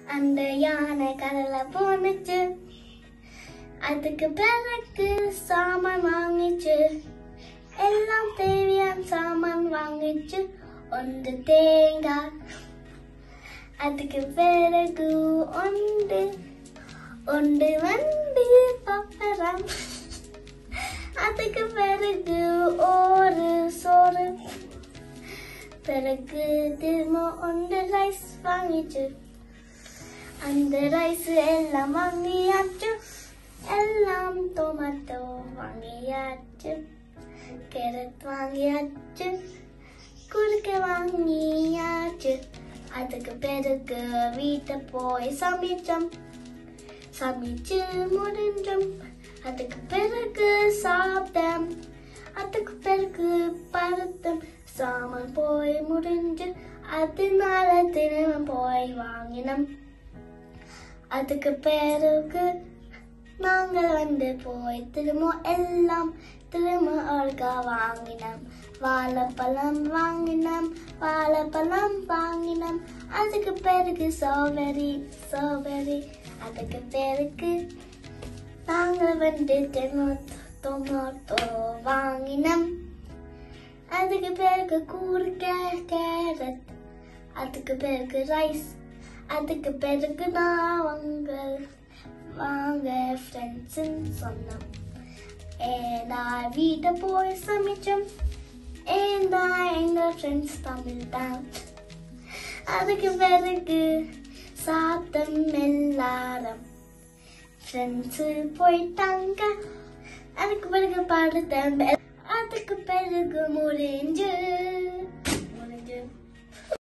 அந்த யானை கடலை போனுச்சு அதுக்கு பிறகு சாமான் வாங்கிச்சு எல்லாம் தேவையான சாமான் வாங்கிச்சு ஒன்று தேங்காய் அதுக்கு பிறகு ஒன்று ஒன்று வந்து பப்பரம் அதுக்கு பிறகு ஒரு சோறு பிறகு திரும்ப ஒன்று ரைஸ் வாங்கிச்சு அந்த ரைஸ் எல்லாம் வாங்கியாச்சு எல்லாம் டொமேட்டோ வாங்கியாச்சு கேரட் வாங்கியாச்சு குறுக்க வாங்கியாச்சு அதுக்கு பிறகு வீட்டை போய் சமைச்சோம் சமைச்சு முடிஞ்சோம் அதுக்கு பிறகு சாப்பிட்டேன் அதுக்கு பிறகு படுத்தோம் சாமான் போய் முடிஞ்சு அதனால திரும்ப போய் வாங்கினோம் அதுக்கு பிறகு நாங்கள் வந்து போய் திரும்ப எல்லாம் திரும்ப ஒருக்கா வாங்கினோம் வாழைப்பழம் வாங்கினோம் வாழைப்பழம் வாங்கினோம் அதுக்கு பிறகு ஸ்ட்ராபெரி ஸ்ட்ராபெரி அதுக்கு பிறகு நாங்கள் வந்து டொமேட்டோ வாங்கினோம் அதுக்கு பிறகு கூறுக்க கேரட் அதுக்கு பிறகு ரைஸ் அதுக்கு பிறகு நான் வாங்க வாங்க ஃப்ரெண்ட்ஸுன்னு சொன்னோம் ஏண்டா வீட்டை போய் சமைச்சோம் ஏண்டா எங்க ஃப்ரெண்ட்ஸ் தமிழ் தான் அதுக்கு பிறகு சாத்தம் எல்லாரும் ஃப்ரெண்ட்ஸு போயிட்டாங்க அதுக்கு பிறகு படுத்தேன் அதுக்கு பிறகு முடிஞ்சு